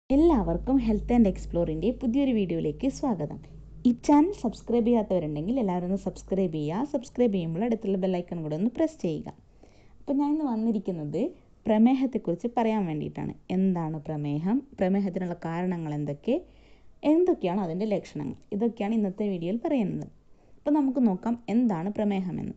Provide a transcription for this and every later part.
എല്ലാവർക്കും health and എക്സ്പ്ലോറിൻ്റെ പുതിയൊരു വീഡിയോയിലേക്ക് സ്വാഗതം ഈ ചാനൽ സബ്സ്ക്രൈബ് ചെയ്യാത്തവരുണ്ടെങ്കിൽ എല്ലാവരും ഒന്ന് സബ്സ്ക്രൈബ് ചെയ്യുക സബ്സ്ക്രൈബ് ചെയ്യുമ്പോൾ അടുത്തുള്ള ബെല്ലൈക്കൺ കൂടെ ഒന്ന് പ്രസ് ചെയ്യുക അപ്പോൾ ഞാൻ ഇന്ന് വന്നിരിക്കുന്നത് പ്രമേഹത്തെക്കുറിച്ച് പറയാൻ വേണ്ടിയിട്ടാണ് എന്താണ് പ്രമേഹം പ്രമേഹത്തിനുള്ള കാരണങ്ങൾ എന്തൊക്കെ എന്തൊക്കെയാണ് അതിൻ്റെ ലക്ഷണങ്ങൾ ഇതൊക്കെയാണ് ഇന്നത്തെ വീഡിയോയിൽ പറയുന്നത് അപ്പോൾ നമുക്ക് നോക്കാം എന്താണ് പ്രമേഹമെന്ന്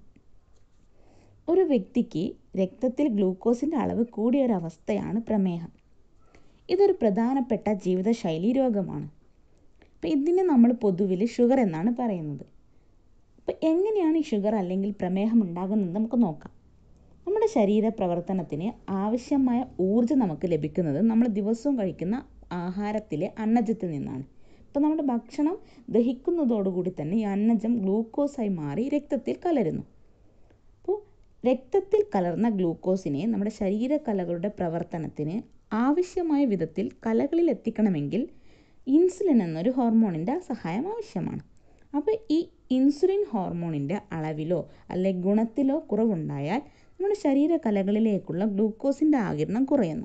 ഒരു വ്യക്തിക്ക് രക്തത്തിൽ ഗ്ലൂക്കോസിൻ്റെ അളവ് കൂടിയ ഒരു അവസ്ഥയാണ് പ്രമേഹം ഇതൊരു പ്രധാനപ്പെട്ട ജീവിതശൈലി രോഗമാണ് അപ്പം ഇതിനെ നമ്മൾ പൊതുവിൽ ഷുഗർ എന്നാണ് പറയുന്നത് അപ്പം എങ്ങനെയാണ് ഈ ഷുഗർ അല്ലെങ്കിൽ പ്രമേഹം ഉണ്ടാകുന്നത് നമുക്ക് നോക്കാം നമ്മുടെ ശരീര പ്രവർത്തനത്തിന് ആവശ്യമായ ഊർജ്ജം നമുക്ക് ലഭിക്കുന്നത് നമ്മൾ ദിവസവും കഴിക്കുന്ന ആഹാരത്തിലെ അന്നജത്തിൽ നിന്നാണ് ഇപ്പം നമ്മുടെ ഭക്ഷണം ദഹിക്കുന്നതോടുകൂടി തന്നെ ഈ അന്നജം ഗ്ലൂക്കോസായി മാറി രക്തത്തിൽ കലരുന്നു അപ്പോൾ രക്തത്തിൽ കലർന്ന ഗ്ലൂക്കോസിനെ നമ്മുടെ ശരീരകലകളുടെ പ്രവർത്തനത്തിന് ആവശ്യമായ വിധത്തിൽ കലകളിൽ എത്തിക്കണമെങ്കിൽ ഇൻസുലിൻ എന്നൊരു ഹോർമോണിൻ്റെ സഹായം ആവശ്യമാണ് അപ്പോൾ ഈ ഇൻസുലിൻ ഹോർമോണിൻ്റെ അളവിലോ അല്ലെ ഗുണത്തിലോ കുറവുണ്ടായാൽ നമ്മുടെ ശരീരകലകളിലേക്കുള്ള ഗ്ലൂക്കോസിൻ്റെ ആകിരണം കുറയുന്നു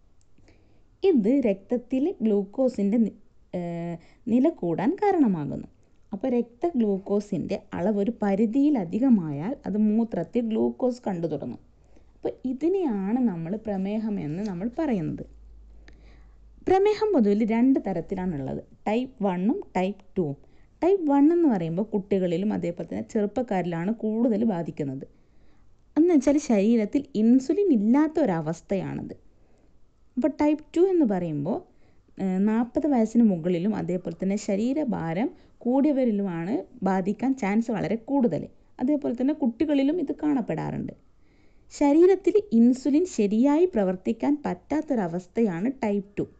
ഇത് രക്തത്തിൽ ഗ്ലൂക്കോസിൻ്റെ നില കൂടാൻ കാരണമാകുന്നു അപ്പോൾ രക്ത ഗ്ലൂക്കോസിൻ്റെ അളവ് ഒരു പരിധിയിലധികമായാൽ അത് മൂത്രത്തിൽ ഗ്ലൂക്കോസ് കണ്ടു തുടങ്ങും അപ്പോൾ ഇതിനെയാണ് നമ്മൾ പ്രമേഹം എന്ന് നമ്മൾ പറയുന്നത് പ്രമേഹം പൊതുവിൽ രണ്ട് തരത്തിലാണുള്ളത് ടൈപ്പ് വണ്ണും ടൈപ്പ് ടുവും ടൈപ്പ് വൺ എന്ന് പറയുമ്പോൾ കുട്ടികളിലും അതേപോലെ തന്നെ ചെറുപ്പക്കാരിലാണ് കൂടുതൽ ബാധിക്കുന്നത് എന്ന് വെച്ചാൽ ശരീരത്തിൽ ഇൻസുലിൻ ഇല്ലാത്ത ഒരവസ്ഥയാണത് അപ്പോൾ ടൈപ്പ് ടു എന്ന് പറയുമ്പോൾ നാൽപ്പത് വയസ്സിന് മുകളിലും അതേപോലെ തന്നെ ശരീരഭാരം കൂടിയവരിലുമാണ് ബാധിക്കാൻ ചാൻസ് വളരെ കൂടുതൽ അതേപോലെ തന്നെ കുട്ടികളിലും ഇത് കാണപ്പെടാറുണ്ട് ശരീരത്തിൽ ഇൻസുലിൻ ശരിയായി പ്രവർത്തിക്കാൻ പറ്റാത്തൊരവസ്ഥയാണ് ടൈപ്പ് ടു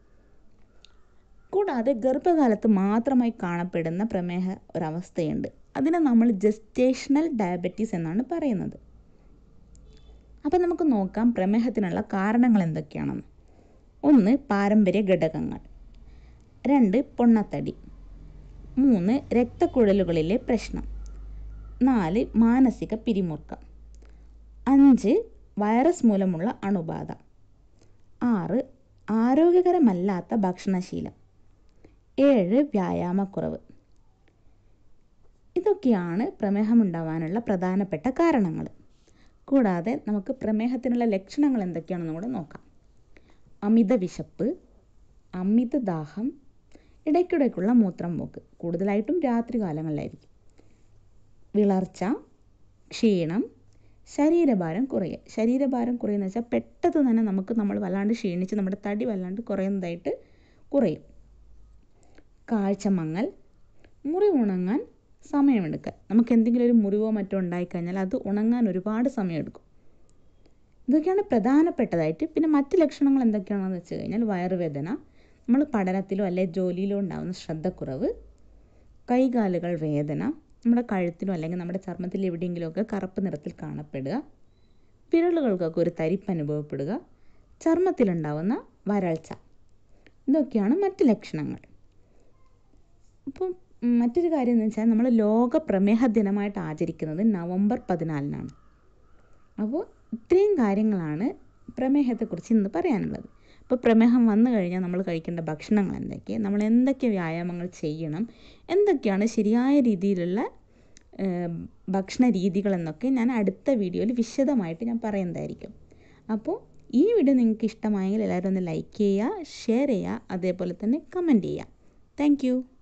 കൂടാതെ ഗർഭകാലത്ത് മാത്രമായി കാണപ്പെടുന്ന പ്രമേഹ ഒരവസ്ഥയുണ്ട് അതിനെ നമ്മൾ ജസ്റ്റേഷണൽ ഡയബറ്റീസ് എന്നാണ് പറയുന്നത് അപ്പം നമുക്ക് നോക്കാം പ്രമേഹത്തിനുള്ള കാരണങ്ങൾ എന്തൊക്കെയാണെന്ന് ഒന്ന് പാരമ്പര്യ ഘടകങ്ങൾ രണ്ട് പൊണ്ണത്തടി മൂന്ന് രക്തക്കുഴലുകളിലെ പ്രശ്നം നാല് മാനസിക പിരിമുറുക്കം അഞ്ച് വൈറസ് മൂലമുള്ള അണുബാധ ആറ് ആരോഗ്യകരമല്ലാത്ത ഭക്ഷണശീലം ഏഴ് വ്യായാമക്കുറവ് ഇതൊക്കെയാണ് പ്രമേഹമുണ്ടാവാനുള്ള പ്രധാനപ്പെട്ട കാരണങ്ങൾ കൂടാതെ നമുക്ക് പ്രമേഹത്തിനുള്ള ലക്ഷണങ്ങൾ എന്തൊക്കെയാണെന്ന് കൂടെ നോക്കാം അമിത വിശപ്പ് അമിത ദാഹം ഇടയ്ക്കിടയ്ക്കുള്ള മൂത്രം പോക്ക് കൂടുതലായിട്ടും രാത്രി കാലങ്ങളിലായിരിക്കും വിളർച്ച ക്ഷീണം ശരീരഭാരം കുറയുക ശരീരഭാരം കുറയുന്ന വെച്ചാൽ പെട്ടെന്ന് തന്നെ നമുക്ക് നമ്മൾ വല്ലാണ്ട് ക്ഷീണിച്ച് നമ്മുടെ തടി വല്ലാണ്ട് കുറയുന്നതായിട്ട് കുറയും കാഴ്ച മങ്ങൽ മുറിവ് ഉണങ്ങാൻ സമയമെടുക്കുക നമുക്ക് എന്തെങ്കിലും ഒരു മുറിവോ മറ്റോ ഉണ്ടായിക്കഴിഞ്ഞാൽ അത് ഉണങ്ങാൻ ഒരുപാട് സമയമെടുക്കും ഇതൊക്കെയാണ് പ്രധാനപ്പെട്ടതായിട്ട് പിന്നെ മറ്റ് ലക്ഷണങ്ങൾ എന്തൊക്കെയാണെന്ന് വെച്ച് കഴിഞ്ഞാൽ വയറുവേദന നമ്മൾ പഠനത്തിലോ അല്ലെ ജോലിയിലോ ഉണ്ടാകുന്ന ശ്രദ്ധക്കുറവ് കൈകാലുകൾ വേദന നമ്മുടെ കഴുത്തിലോ അല്ലെങ്കിൽ നമ്മുടെ ചർമ്മത്തിൽ എവിടെയെങ്കിലുമൊക്കെ കറുപ്പ് നിറത്തിൽ കാണപ്പെടുക വിരലുകൾക്കൊക്കെ ഒരു തരിപ്പ് അനുഭവപ്പെടുക ചർമ്മത്തിലുണ്ടാവുന്ന വരൾച്ച ഇതൊക്കെയാണ് മറ്റ് ലക്ഷണങ്ങൾ അപ്പം മറ്റൊരു കാര്യം എന്ന് വെച്ചാൽ നമ്മൾ ലോക പ്രമേഹ ദിനമായിട്ട് ആചരിക്കുന്നത് നവംബർ പതിനാലിനാണ് അപ്പോൾ ഇത്രയും കാര്യങ്ങളാണ് പ്രമേഹത്തെക്കുറിച്ച് ഇന്ന് പറയാനുള്ളത് അപ്പോൾ പ്രമേഹം വന്നു കഴിഞ്ഞാൽ നമ്മൾ കഴിക്കേണ്ട ഭക്ഷണങ്ങൾ എന്തൊക്കെ നമ്മൾ എന്തൊക്കെ വ്യായാമങ്ങൾ ചെയ്യണം എന്തൊക്കെയാണ് ശരിയായ രീതിയിലുള്ള ഭക്ഷണ രീതികൾ എന്നൊക്കെ ഞാൻ അടുത്ത വീഡിയോയിൽ വിശദമായിട്ട് ഞാൻ പറയുന്നതായിരിക്കും അപ്പോൾ ഈ വീഡിയോ നിങ്ങൾക്ക് ഇഷ്ടമായെങ്കിൽ എല്ലാവരും ഒന്ന് ലൈക്ക് ചെയ്യുക ഷെയർ ചെയ്യുക അതേപോലെ തന്നെ കമൻറ്റ് ചെയ്യുക താങ്ക്